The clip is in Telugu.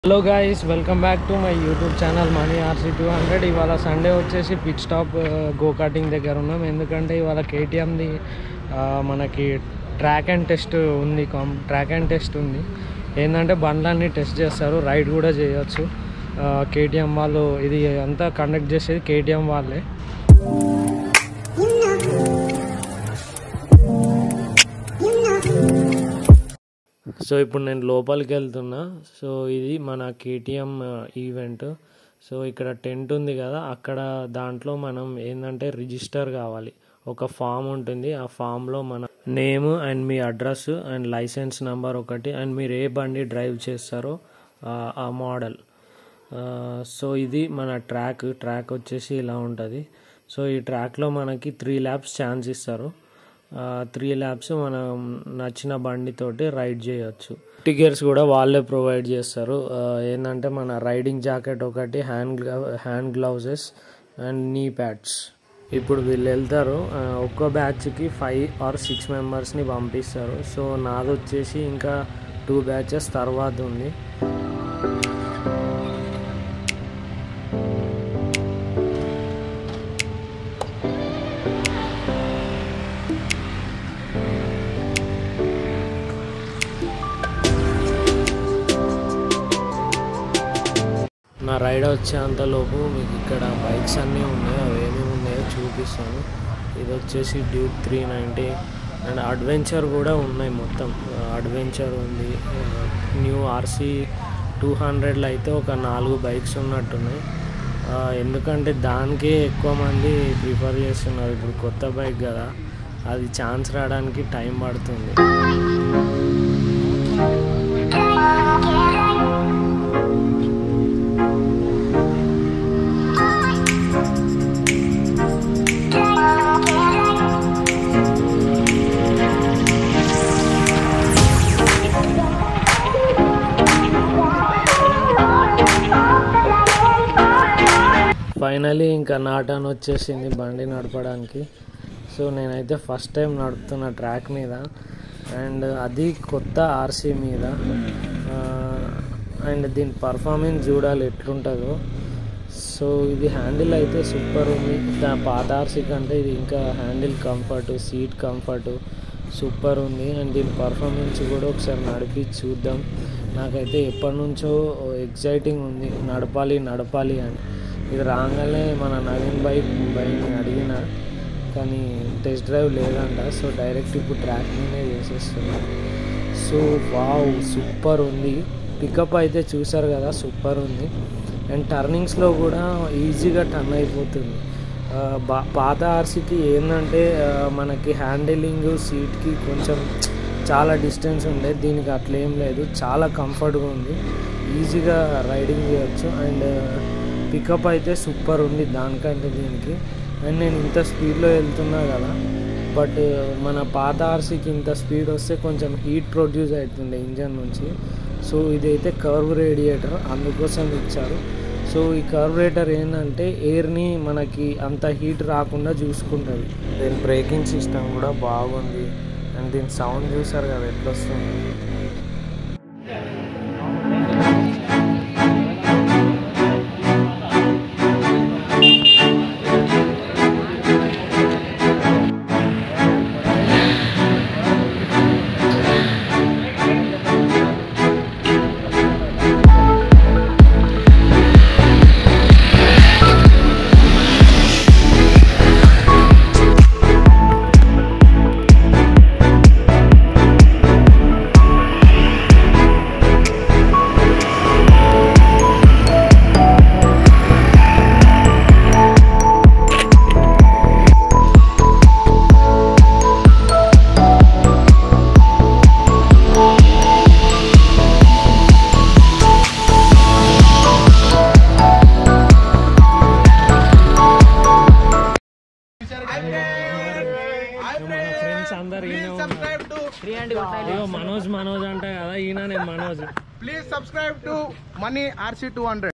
Hello guys welcome back to my YouTube channel మనీ ఆర్సీ టూ హండ్రెడ్ ఇవాళ సండే వచ్చేసి పిట్ స్టాప్ గో కార్టింగ్ దగ్గర ఉన్నాం ఎందుకంటే ఇవాళ కేటీఎంది మనకి ట్రాక్ అండ్ టెస్ట్ ఉంది కాం ట్రాక్ అండ్ టెస్ట్ ఉంది ఏంటంటే బండ్లన్నీ టెస్ట్ చేస్తారు రైడ్ కూడా చేయొచ్చు కేటీఎం వాళ్ళు ఇది అంతా కండక్ట్ చేసేది కేటీఎం వాళ్ళే సో ఇప్పుడు నేను లోపలికి వెళ్తున్నా సో ఇది మన కేటీఎం ఈవెంట్ సో ఇక్కడ టెంట్ ఉంది కదా అక్కడ దాంట్లో మనం ఏంటంటే రిజిస్టర్ కావాలి ఒక ఫామ్ ఉంటుంది ఆ ఫామ్లో మన నేమ్ అండ్ మీ అడ్రస్ అండ్ లైసెన్స్ నెంబర్ ఒకటి అండ్ మీరు ఏ బండి డ్రైవ్ చేస్తారో ఆ- ఆ మోడల్ సో ఇది మన ట్రాక్ ట్రాక్ వచ్చేసి ఇలా ఉంటుంది సో ఈ ట్రాక్లో మనకి త్రీ ల్యాబ్స్ ఛాన్స్ ఇస్తారు త్రీ ల్యాబ్స్ మనం నచ్చిన బండితోటి రైడ్ చేయొచ్చు టికెట్స్ కూడా వాళ్ళే ప్రొవైడ్ చేస్తారు ఆ, ఏంటంటే మన రైడింగ్ జాకెట్ ఒకటి hand glove hand gloves and knee pads ఇప్పుడు వీళ్ళు వెళ్తారు ఆ, ఒక్కో బ్యాచ్కి ఫైవ్ ఆర్ సిక్స్ మెంబర్స్ని పంపిస్తారు సో నాది వచ్చేసి ఇంకా టూ బ్యాచెస్ తర్వాత ఉంది నా రైడ్ వచ్చేంతలోపు మీకు ఇక్కడ బైక్స్ అన్నీ ఉన్నాయి అవి ఏమేమి ఉన్నాయో చూపిస్తాను ఇది వచ్చేసి Duke three ninety and adventure కూడా ఉన్నాయి మొత్తం అడ్వెంచర్ ఉంది న్యూ ఆర్సీ టూ హండ్రెడ్లో అయితే ఒక నాలుగు బైక్స్ ఉన్నట్టున్నాయి ఆ, ఎందుకంటే దానికే ఎక్కువ మంది ప్రిఫర్ చేస్తున్నారు ఇప్పుడు కొత్త బైక్ కదా అది ఛాన్స్ రావడానికి టైం పడుతుంది ఫైనలీ ఇంకా నాటాన్ వచ్చేసింది బండి నడపడానికి సో నేనైతే ఫస్ట్ టైం నడుపుతున్న ట్రాక్ మీద అండ్ అది కొత్త ఆర్సీ మీద అండ్ దీని పర్ఫార్మెన్స్ చూడాలి ఎట్లుంటుందో సో ఇది హ్యాండిల్ అయితే సూపర్ ఉంది దా పాత ఆర్సీ కంటే ఇది ఇంకా handle comfort seat comfort super ఉంది అండ్ దీని పర్ఫార్మెన్స్ కూడా ఒకసారి నడిపి చూద్దాం నాకైతే ఎప్పటి నుంచో ఎగ్జైటింగ్ ఉంది నడపాలి నడపాలి అని ఇది రాగానే మన నవీన్ బైక్ బైక్ని అడిగిన కానీ టెస్ట్ డ్రైవ్ లేదంట సో డైరెక్ట్ ఇప్పుడు ట్రాక్ మీదే చేసేస్తున్నా సో వావ్ సూపర్ ఉంది పికప్ అయితే చూసారు కదా సూపర్ ఉంది అండ్ టర్నింగ్స్లో కూడా ఈజీగా టర్న్ అయిపోతుంది ఆ, బా- పాత ఆర్సీకి ఏంటంటే ఆ, మనకి హ్యాండిలింగ్ సీట్కి కొంచెం చాలా డిస్టెన్స్ ఉండే దీనికి అట్లా ఏం లేదు చాలా కంఫర్ట్గా ఉంది ఈజీగా రైడింగ్ చేయొచ్చు అండ్ పికప్ అయితే సూపర్ ఉంది దానికంటే దీనికి అండ్ నేను ఇంత స్పీడ్లో వెళ్తున్నా కదా బట్ మన పాత ఆర్సీకి ఇంత స్పీడ్ వస్తే కొంచెం హీట్ ప్రొడ్యూస్ అవుతుండే ఇంజన్ నుంచి సో ఇదైతే కర్వ్ రేడియేటర్ అందుకోసం ఇచ్చారు సో ఈ కర్వరేటర్ ఏంటంటే ఎయిర్ని మనకి అంత హీట్ రాకుండా చూసుకుంటుంది దీని బ్రేకింగ్ సిస్టమ్ కూడా బాగుంది అండ్ దీని సౌండ్ చూసారు కదా ఎట్లా వస్తుంది మన ఫ్రెండ్స్ అందరు ఈయన ఉన్నారు ఇదిగో మనోజ్ మనోజ్ అంటే కదా ఈయన నేను Manoj Please subscribe to Money RC200.